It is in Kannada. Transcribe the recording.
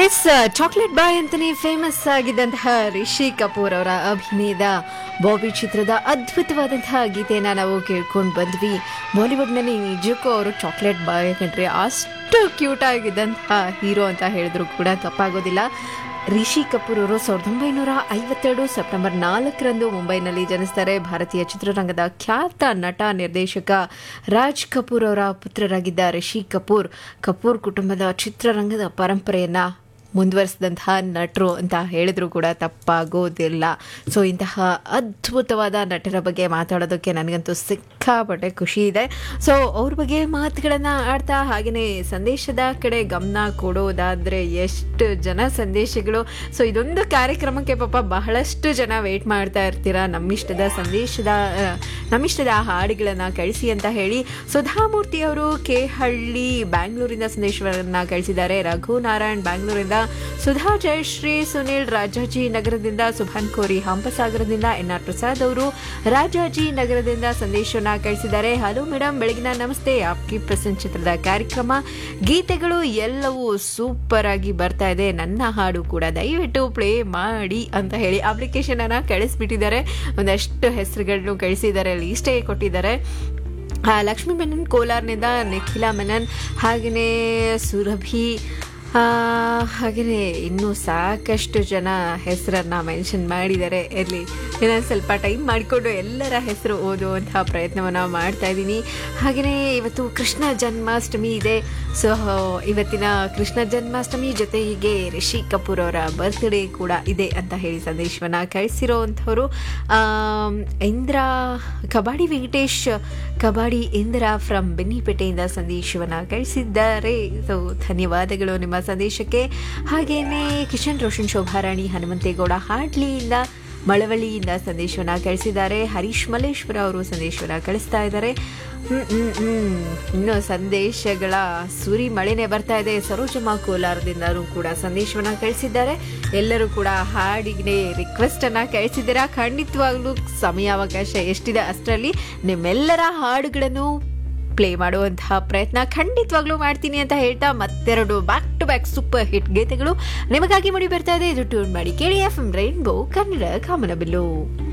ಎಸ್ ಚಾಕ್ಲೇಟ್ ಬಾಯ್ ಅಂತಾನೆ ಫೇಮಸ್ ಆಗಿದ್ದಂತಹ ರಿಷಿ ಕಪೂರ್ ಅವರ ಅಭಿನಯದ ಬಾಬಿ ಚಿತ್ರದ ಅದ್ಭುತವಾದಂತಹ ಗೀತೆನ ನಾವು ಕೇಳ್ಕೊಂಡು ಬಂದ್ವಿ ಬಾಲಿವುಡ್ನಲ್ಲಿ ನಿಜಕ್ಕೂ ಅವರು ಚಾಕ್ಲೇಟ್ ಬಾಯ್ ಕಂಡ್ರೆ ಅಷ್ಟು ಕ್ಯೂಟ್ ಆಗಿದ್ದಂತಹ ಹೀರೋ ಅಂತ ಹೇಳಿದ್ರು ಕೂಡ ತಪ್ಪಾಗೋದಿಲ್ಲ ರಿಷಿ ಕಪೂರ್ ಅವರು ಸಾವಿರದ ಒಂಬೈನೂರ ಐವತ್ತೆರಡು ಸೆಪ್ಟೆಂಬರ್ ನಾಲ್ಕರಂದು ಮುಂಬೈನಲ್ಲಿ ಜನಿಸ್ತಾರೆ ಭಾರತೀಯ ಚಿತ್ರರಂಗದ ಖ್ಯಾತ ನಟ ನಿರ್ದೇಶಕ ರಾಜ್ ಕಪೂರ್ ಅವರ ಪುತ್ರರಾಗಿದ್ದ ರಿಷಿ ಕಪೂರ್ ಕಪೂರ್ ಕುಟುಂಬದ ಚಿತ್ರರಂಗದ ಪರಂಪರೆಯನ್ನ ಮುಂದುವರಿಸಿದಂತಹ ನಟರು ಅಂತ ಹೇಳಿದ್ರು ಕೂಡ ತಪ್ಪಾಗೋದಿಲ್ಲ ಸೊ ಇಂತಹ ಅದ್ಭುತವಾದ ನಟರ ಬಗ್ಗೆ ಮಾತಾಡೋದಕ್ಕೆ ನನಗಂತೂ ಸಿಕ್ಕಾಪಟ್ಟೆ ಖುಷಿ ಇದೆ ಸೊ ಅವ್ರ ಬಗ್ಗೆ ಮಾತುಗಳನ್ನು ಆಡ್ತಾ ಹಾಗೆಯೇ ಸಂದೇಶದ ಕಡೆ ಗಮನ ಕೊಡೋದಾದರೆ ಎಷ್ಟು ಜನ ಸಂದೇಶಗಳು ಸೊ ಇದೊಂದು ಕಾರ್ಯಕ್ರಮಕ್ಕೆ ಪಾಪ ಬಹಳಷ್ಟು ಜನ ವೆಯ್ಟ್ ಮಾಡ್ತಾ ಇರ್ತೀರಾ ನಮ್ಮಿಷ್ಟದ ಸಂದೇಶದ ಆ, ನಮ್ಮಿಷ್ಟದ ಹಾಡುಗಳನ್ನು ಕಳಿಸಿ ಅಂತ ಹೇಳಿ ಸುಧಾಮೂರ್ತಿ ಅವರು ಕೆ ಹಳ್ಳಿ ಬ್ಯಾಂಗ್ಳೂರಿಂದ ಸಂದೇಶವನ್ನು ಕಳಿಸಿದ್ದಾರೆ ರಘು ನಾರಾಯಣ್ ಬ್ಯಾಂಗ್ಳೂರಿಂದ ಸುಧಾ ಜಯಶ್ರೀ ಸುನಿಲ್ ರಾಜಾಜಿ ನಗರದಿಂದ ಸುಭಾನ್ ಕೋರಿ ಹಂಪಸಾಗರದಿಂದ ಎನ್ ಆರ್ ಪ್ರಸಾದ್ ಅವರು ರಾಜಾಜಿ ನಗರದಿಂದ ಸಂದೇಶವನ್ನ ಕಳಿಸಿದ್ದಾರೆ ಹಲೋ ಮೇಡಮ್ ಬೆಳಗಿನ ನಮಸ್ತೆ ಆಪ್ಕಿ ಪ್ರಸನ್ನ ಚಿತ್ರದ ಕಾರ್ಯಕ್ರಮ ಗೀತೆಗಳು ಎಲ್ಲವೂ ಸೂಪರ್ ಆಗಿ ಬರ್ತಾ ಇದೆ ನನ್ನ ಹಾಡು ಕೂಡ ದಯವಿಟ್ಟು ಪ್ಲೇ ಮಾಡಿ ಅಂತ ಹೇಳಿ ಅಪ್ಲಿಕೇಶನ್ ಅನ್ನ ಕಳಿಸ್ಬಿಟ್ಟಿದ್ದಾರೆ ಒಂದಷ್ಟು ಹೆಸರುಗಳನ್ನು ಕಳಿಸಿದ್ದಾರೆ ಲೀಸ್ಟೇ ಕೊಟ್ಟಿದ್ದಾರೆ ಆ, ಲಕ್ಷ್ಮೀ ಮೆನನ್ ಕೋಲಾರ್ನಿಂದ ನಿಖಿಲಾ ಮೆನನ್ ಹಾಗೆಯೇ ಸುರಭಿ ಆ, ಹಾಗೆಯೇ ಇನ್ನೂ ಸಾಕಷ್ಟು ಜನ ಹೆಸರನ್ನ ಮೆನ್ಷನ್ ಮಾಡಿದ್ದಾರೆ ಇರಲಿ ಇನ್ನೊಂದು ಸ್ವಲ್ಪ ಟೈಮ್ ಮಾಡಿಕೊಂಡು ಎಲ್ಲರ ಹೆಸರು ಓದುವಂತಹ ಪ್ರಯತ್ನವನ್ನು ಮಾಡ್ತಾ ಇದ್ದೀನಿ ಹಾಗೆಯೇ ಇವತ್ತು ಕೃಷ್ಣ ಜನ್ಮಾಷ್ಟಮಿ ಇದೆ ಸೊ ಇವತ್ತಿನ ಕೃಷ್ಣ ಜನ್ಮಾಷ್ಟಮಿ ಜೊತೆಗೆ ರಿಷಿ ಕಪೂರ್ ಅವರ ಬರ್ತ್ಡೇ ಕೂಡ ಇದೆ ಅಂತ ಹೇಳಿ ಸಂದೇಶವನ್ನು ಕಳಿಸಿರೋವಂಥವ್ರು ಆಮ್, ಇಂದ್ರ ಕಬಾಡಿ ವೆಂಕಟೇಶ್ ಕಬಾಡಿ ಇಂದ್ರ ಫ್ರಮ್ ಬೆನ್ನಿಪೇಟೆಯಿಂದ ಸಂದೇಶವನ್ನು ಕಳಿಸಿದ್ದಾರೆ ಸೊ ಧನ್ಯವಾದಗಳು ನಿಮ್ಮ ಸಂದೇಶಕ್ಕೆ ಹಾಗೇನೆ ಕಿಶನ್ ರೋಷನ್ ಶೋಭಾರಾಣಿ ಹನುಮಂತೇಗೌಡ ಹಾಡ್ಲಿಯಿಂದ ಮಳವಳ್ಳಿಯಿಂದ ಸಂದೇಶವನ್ನು ಕಳಿಸಿದ್ದಾರೆ ಹರೀಶ್ ಮಲ್ಲೇಶ್ವರ ಅವರು ಸಂದೇಶವನ್ನು ಕಳಿಸ್ತಾ ಇದ್ದಾರೆ ಹ್ಮ್, ಹ್ಮ್, ಹ್ಮ್. ಇನ್ನು ಸಂದೇಶಗಳ ಸುರಿ ಮಳೆನೆ ಬರ್ತಾ ಇದೆ ಸರೋಜಮ್ಮ ಕೋಲಾರದಿಂದಲೂ ಕೂಡ ಸಂದೇಶವನ್ನ ಕಳಿಸಿದ್ದಾರೆ ಎಲ್ಲರೂ ಕೂಡ ಹಾಡಿಗೆ ರಿಕ್ವೆಸ್ಟ್ ಅನ್ನ ಕಳಿಸಿದ್ದೀರಾ ಖಂಡಿತವಾಗ್ಲೂ ಸಮಯಾವಕಾಶ ಎಷ್ಟಿದೆ ಅಷ್ಟರಲ್ಲಿ ನಿಮ್ಮೆಲ್ಲರ ಹಾಡುಗಳನ್ನು ಪ್ಲೇ ಮಾಡುವಂತಹ ಪ್ರಯತ್ನ ಖಂಡಿತವಾಗ್ಲೂ ಮಾಡ್ತೀನಿ ಅಂತ ಹೇಳ್ತಾ ಮತ್ತೆರಡು back to back super hit ಗೀತೆಗಳು ನಿಮಗಾಗಿ ಮೂಡಿ ಬರ್ತಾ ಇದೆ ಇದು ಟ್ಯೂನ್ ಮಾಡಿ ಕೇಳಿ ಎಫ್ ಎಂ ರೈನ್ಬೋ ಕನ್ನಡ ಕಾಮನಬಿಲ್ಲು